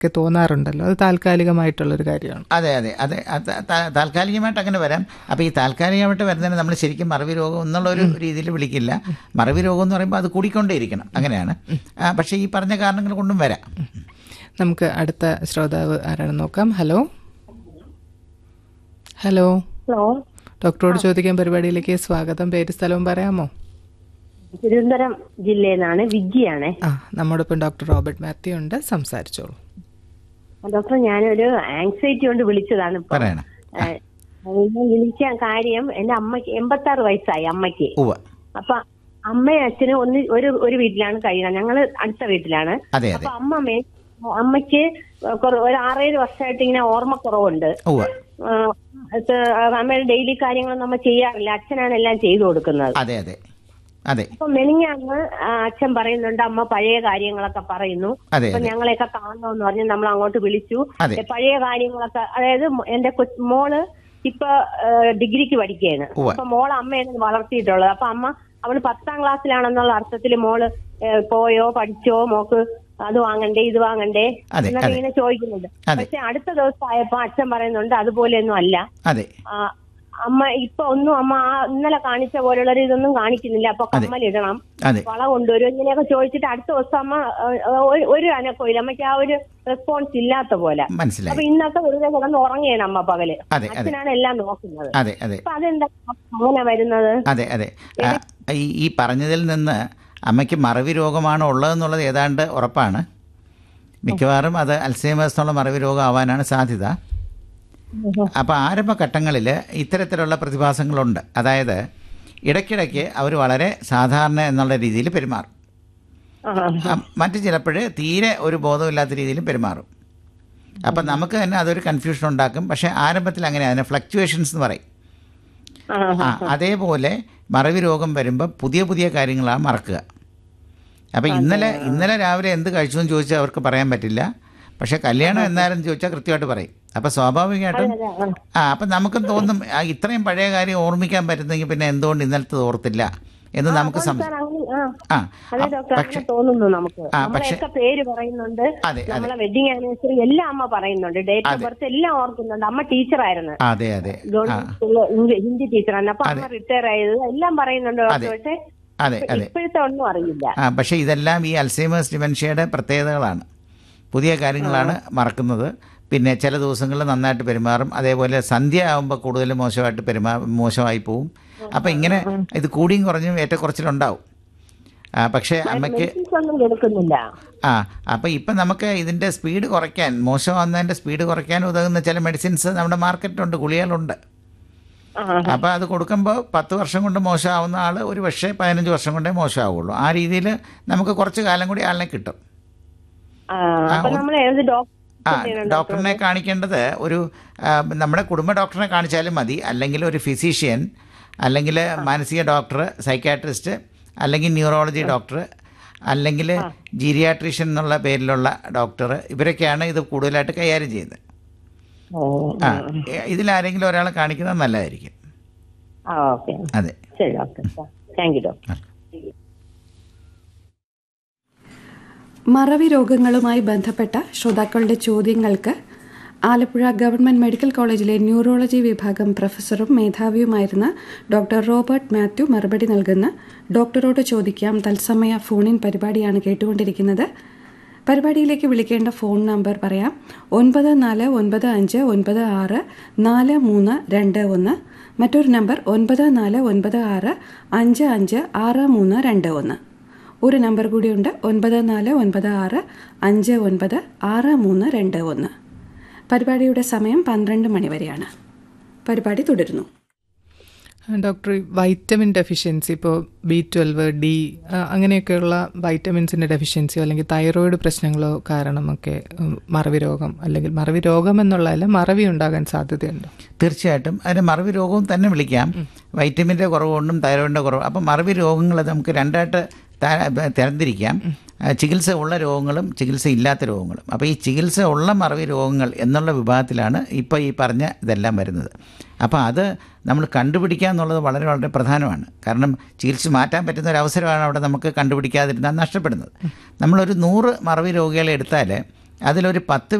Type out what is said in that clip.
ഒക്കെ തോന്നാറുണ്ടല്ലോ അത് താൽക്കാലികമായിട്ടുള്ളൊരു കാര്യമാണ് അതെ അതെ അതെ അത് താ- താൽക്കാലികമായിട്ട് അങ്ങനെ വരാം അപ്പോൾ ഈ താൽക്കാലികമായിട്ട് വരുന്നതിന് നമ്മൾ ശരിക്കും മറവി രോഗം എന്നുള്ള ഒരു രീതിയിൽ വിളിക്കില്ല മറവി രോഗം എന്ന് പറയുമ്പോൾ അത് കൂടിക്കൊണ്ടേയിരിക്കണം അങ്ങനെയാണ് ആ, പക്ഷേ ഈ പറഞ്ഞ കാരണങ്ങൾ കൊണ്ടും വരാം നമുക്ക് അടുത്ത ശ്രോതാവ് ആരാണെന്ന് നോക്കാം ഹലോ ഹലോ ഹലോ ഡോക്ടറോട് ചോദിക്കാൻ പരിപാടിയിലേക്ക് സ്വാഗതം പേര് സ്ഥലവും പറയാമോ തിരുവനന്തപുരം ജില്ലയിൽ നിന്നാണ് വിജിയാണ് ആ നമ്മോടൊപ്പം ഡോക്ടർ റോബർട്ട് മാത്യു ഉണ്ട് സംസാരിച്ചോളൂ ഡോക്ടർ ഞാനൊരു ആങ്സൈറ്റി കൊണ്ട് വിളിച്ചതാണ് ഇപ്പൊ പറയണം ഏഹ്, ഞാൻ വിളിക്കാൻ കാര്യം എന്റെ അമ്മയ്ക്ക് എൺപത്തി ആറ് വയസ്സായി അമ്മയ്ക്ക് ഉവ്വ അപ്പൊ അമ്മയും അച്ഛനും ഒന്ന് ഒരു ഒരു വീട്ടിലാണ് കഴിയുന്നത് ഞങ്ങള് അടുത്ത വീട്ടിലാണ് അതെ അതെ അപ്പൊ അമ്മമ്മേ അമ്മയ്ക്ക് കുറ- ഒരു ആറേഴ് വർഷമായിട്ട് ഇങ്ങനെ ഓർമ്മക്കുറവുണ്ട് ഉവ്വ ഏഹ്, ഇത് അമ്മയുടെ ഡെയിലി കാര്യങ്ങൾ നമ്മൾ ചെയ്യാറില്ല അച്ഛനാണ് എല്ലാം ചെയ്തു കൊടുക്കുന്നത് അതെ അതെ അതെ അപ്പൊ മെനിങ്ങാന്ന് ആ, അച്ഛൻ പറയുന്നുണ്ട് അമ്മ പഴയ കാര്യങ്ങളൊക്കെ പറയുന്നു അതെ അപ്പൊ അതെ ഞങ്ങളെയൊക്കെ കാണണമെന്ന് പറഞ്ഞ് നമ്മൾ അങ്ങോട്ട് വിളിച്ചു അതെ. ഏ, പഴയ കാര്യങ്ങളൊക്കെ അതായത് മോ- എന്റെ കൊച്ച് മോള് ഇപ്പൊ ഏ, ഡിഗ്രിക്ക് പഠിക്കുകയാണ് ഉവ്വ. അപ്പൊ മോള് അമ്മയാണ് വളർത്തിയിട്ടുള്ളത് അപ്പൊ അമ്മ അവള് പത്താം ക്ലാസ്സിലാണെന്നുള്ള അർത്ഥത്തിൽ മോള് ഏ, പോയോ പഠിച്ചോ മോക്ക് അത് വാങ്ങണ്ടേ ഇത് വാങ്ങണ്ടേ അതെ, എന്നൊക്കെ അതെ. ഇങ്ങനെ ചോദിക്കുന്നുണ്ട് അതെ. പക്ഷെ അടുത്ത ദിവസം ആയപ്പോ അച്ഛൻ പറയുന്നുണ്ട് അതുപോലെയൊന്നും അല്ല അതെ ആ, അമ്മ ഇപ്പൊ ഒന്നും അമ്മ ആ ഇന്നലെ കാണിച്ച പോലുള്ള ഒരു ഇതൊന്നും കാണിക്കുന്നില്ല അപ്പൊ കമ്മലിടണം അതെ വള കൊണ്ടുവരും ഇങ്ങനെയൊക്കെ ചോദിച്ചിട്ട് അടുത്ത ദിവസം അമ്മ ഏഹ്, ഒരു- ഒരു അനക്കമില്ല അമ്മയ്ക്ക് ആ ഒരു റെസ്പോൺസ് ഇല്ലാത്ത പോലെ മനസ്സിലായി അപ്പൊ ഇന്നത്തെ വെറുതെ കിടന്ന് ഉറങ്ങിയാണ് അമ്മ പകല് അതെ അതെ അച്ഛനാണ് എല്ലാം നോക്കുന്നത് അതെ അതെ അപ്പൊ അതെന്താ അങ്ങനെ വരുന്നത് അതെ അതെ ആ, ഈ ഈ പറഞ്ഞതിൽ നിന്ന് അമ്മയ്ക്ക് മറവി രോഗമാണ് ഉള്ളതെന്നുള്ളത് ഏതാണ്ട് ഉറപ്പാണ് മിക്കവാറും അത് അൽസൈമേഴ്സ് എന്നുള്ള മറവി രോഗം ആവാനാണ് സാധ്യത അപ്പോൾ ആരംഭഘട്ടങ്ങളിൽ ഇത്തരത്തിലുള്ള പ്രതിഭാസങ്ങളുണ്ട് അതായത് ഇടയ്ക്കിടയ്ക്ക് അവർ വളരെ സാധാരണ എന്നുള്ള രീതിയിൽ പെരുമാറും ആ, ആ, മറ്റു ചിലപ്പോൾ തീരെ ഒരു ബോധമില്ലാത്ത രീതിയിൽ പെരുമാറും അപ്പം നമുക്ക് തന്നെ അതൊരു കൺഫ്യൂഷൻ ഉണ്ടാക്കും പക്ഷേ ആരംഭത്തിൽ അങ്ങനെ അതിനെ ഫ്ലക്ച്വേഷൻസ് എന്ന് പറയും ആ, ആ അതേപോലെ മറവി രോഗം വരുമ്പോൾ പുതിയ പുതിയ കാര്യങ്ങളാണ് മറക്കുക അപ്പോൾ ഇന്നലെ ഇന്നലെ രാവിലെ എന്ത് കഴിച്ചു എന്ന് ചോദിച്ചാൽ അവർക്ക് പറയാൻ പറ്റില്ല പക്ഷേ കല്യാണം എന്നാലും ചോദിച്ചാൽ കൃത്യമായിട്ട് പറയും അപ്പോൾ സ്വാഭാവികമായിട്ടും അതെ, ആ. ആ അപ്പം നമുക്കും തോന്നും ആ, ഇത്രയും പഴയ കാര്യം ഓർമ്മിക്കാൻ പറ്റുന്നെങ്കിൽ പിന്നെ എന്തുകൊണ്ട് ഇന്നലത്തെ ഓർത്തില്ല എന്ന് നമുക്ക് സാർ, സംശയം അങ്ങനെ ആ ആ അതെ ആ, ഡോക്ടർ പക്ഷേ അങ്ങനെ തോന്നുന്നു നമുക്ക് ആ, പക്ഷേ- നമ്മളെയൊക്കെ പേര് പറയുന്നുണ്ട് അതെ അതെ നമ്മളെ വെഡിങ് ആനിവേഴ്സറി എല്ലാം അമ്മ പറയുന്നുണ്ട് ഡേറ്റ് ഓഫ് അതെ. ബർത്ത് എല്ലാം ഓർക്കുന്നുണ്ട് അമ്മ ടീച്ചറായിരുന്നു അതെ അതെ ആ ഗവൺമെന്റ് സ്കൂളില് ഇംഗ്ലീ- ഹിന്ദി ടീച്ചറാണ് അപ്പൊ അമ്മ റിട്ടയർ ആയത് എല്ലാം പറയുന്നുണ്ട് അതെ. ഡോക്ടർ പക്ഷെ അതെ അതെ ഇപ്പോഴത്തെ ഒന്നും അറിയില്ല ആ പക്ഷേ ഇതെല്ലാം ഈ അൽസൈമേഴ്സ് ഡിമെൻഷ്യയുടെ പ്രത്യേകതകളാണ് പുതിയ കാര്യങ്ങളാണ് മറക്കുന്നത് പിന്നെ ചില ദിവസങ്ങളിൽ നന്നായിട്ട് പെരുമാറും അതേപോലെ സന്ധ്യ ആകുമ്പോൾ കൂടുതൽ മോശമായിട്ട് പെരുമാ മോശമായി പോവും അപ്പോൾ ഇങ്ങനെ ഇത് കൂടിയും കുറഞ്ഞും ഏറ്റക്കുറച്ചിലുണ്ടാവും ആ, പക്ഷേ അമ്മയ്ക്ക് മെഡിസിൻസ് ഒന്നും കൊടുക്കുന്നില്ല ആ അപ്പോൾ ഇപ്പം നമുക്ക് ഇതിൻ്റെ സ്പീഡ് കുറയ്ക്കാൻ മോശമാകുന്നതിൻ്റെ സ്പീഡ് കുറയ്ക്കാൻ ഉതകുന്ന ചില മെഡിസിൻസ് നമ്മുടെ മാർക്കറ്റിലുണ്ട് ഗുളികകളുണ്ട് ആ, അപ്പോൾ അത് കൊടുക്കുമ്പോൾ പത്ത് വർഷം കൊണ്ട് മോശമാവുന്ന ആൾ ഒരു പക്ഷേ പതിനഞ്ച് വർഷം കൊണ്ടേ മോശമാവുള്ളൂ ആ രീതിയിൽ നമുക്ക് കുറച്ച് കാലം കൂടി ആളിനെ കിട്ടും ആ, അപ്പൊ നമ്മൾ ഏത് ഡോക്ടർ ആ ഡോക്ടറിനെ കാണിക്കേണ്ടത് ഒരു ആ, നമ്മുടെ കുടുംബ ഡോക്ടറിനെ കാണിച്ചാലും മതി അല്ലെങ്കിൽ ഒരു ഫിസീഷ്യൻ അല്ലെങ്കിൽ മാനസിക ഡോക്ടർ സൈക്കാട്രിസ്റ്റ് അല്ലെങ്കിൽ ന്യൂറോളജി ഡോക്ടർ അല്ലെങ്കിൽ ജീരിയാട്രീഷ്യൻ എന്നുള്ള പേരിലുള്ള ഡോക്ടർ ഇവരൊക്കെയാണ് ഇത് കൂടുതലായിട്ട് കൈകാര്യം ചെയ്യുന്നത് ഓ ആ ഇതിലാരെങ്കിലും ഒരാളെ കാണിക്കുന്നത് നല്ലതായിരിക്കും ആ ഓക്കെ അതെ ശരി ഡോക്ടർ താങ്ക് യു ഡോക്ടർ മറവി രോഗങ്ങളുമായി ബന്ധപ്പെട്ട ശ്രോതാക്കളുടെ ചോദ്യങ്ങൾക്ക് ആലപ്പുഴ ഗവൺമെന്റ് മെഡിക്കൽ കോളേജിലെ ന്യൂറോളജി വിഭാഗം പ്രൊഫസറും മേധാവിയുമായിരുന്ന ഡോക്ടർ റോബർട്ട് മാത്യു മറുപടി നൽകുന്ന ഡോക്ടറോട് ചോദിക്കാം തത്സമയ ഫോണിൻ പരിപാടിയാണ് കേട്ടുകൊണ്ടിരിക്കുന്നത് പരിപാടിയിലേക്ക് വിളിക്കേണ്ട ഫോൺ നമ്പർ പറയാം ഒൻപത് നാല് ഒൻപത് അഞ്ച് ഒൻപത് ആറ് നാല് മൂന്ന് രണ്ട് ഒന്ന് മറ്റൊരു നമ്പർ ഒൻപത് നാല് ഒൻപത് ആറ് അഞ്ച് അഞ്ച് ആറ് മൂന്ന് രണ്ട് ഒന്ന് ഒരു നമ്പർ കൂടിയുണ്ട് ഒൻപത് നാല് ഒൻപത് ആറ് അഞ്ച് ഒൻപത് ആറ് മൂന്ന് രണ്ട് ഒന്ന് പരിപാടിയുടെ സമയം പന്ത്രണ്ട് മണി വരെയാണ് പരിപാടി തുടരുന്നു ഡോക്ടർ ഈ വൈറ്റമിൻ ഡെഫിഷ്യൻസി ഇപ്പോൾ ബി ട്വൽവ് ഡി അങ്ങനെയൊക്കെയുള്ള വൈറ്റമിൻസിൻ്റെ ഡെഫിഷ്യൻസിയോ അല്ലെങ്കിൽ തൈറോയിഡ് പ്രശ്നങ്ങളോ കാരണമൊക്കെ ഉം, മറവി രോഗം അല്ലെങ്കിൽ മറവി രോഗം എന്നുള്ളതല്ല മറവി ഉണ്ടാകാൻ സാധ്യതയുണ്ടോ തീർച്ചയായിട്ടും അതിന് മറവി രോഗവും തന്നെ വിളിക്കാം വൈറ്റമിൻ്റെ കുറവുകൊണ്ടും തൈറോയിഡിൻ്റെ കുറവ് അപ്പം മറവി രോഗങ്ങൾ നമുക്ക് രണ്ടായിട്ട് ത- തരംതിരിക്കാം ആ, ചികിത്സ ഉള്ള രോഗങ്ങളും ചികിത്സ ഇല്ലാത്ത രോഗങ്ങളും അപ്പോൾ ഈ ചികിത്സ ഉള്ള മറവി രോഗങ്ങൾ എന്നുള്ള വിഭാഗത്തിലാണ് ഇപ്പോൾ ഈ പറഞ്ഞ ഇതെല്ലാം വരുന്നത് അപ്പോൾ അത് നമ്മൾ കണ്ടുപിടിക്കുക എന്നുള്ളത് വളരെ വളരെ പ്രധാനമാണ് കാരണം ചികിത്സ മാറ്റാൻ പറ്റുന്ന ഒരു അവസരമാണ് അവിടെ നമുക്ക് കണ്ടുപിടിക്കാതിരുന്നാൽ നഷ്ടപ്പെടുന്നത് നമ്മളൊരു നൂറ് മറവി രോഗികളെ എടുത്താൽ അതിലൊരു പത്ത്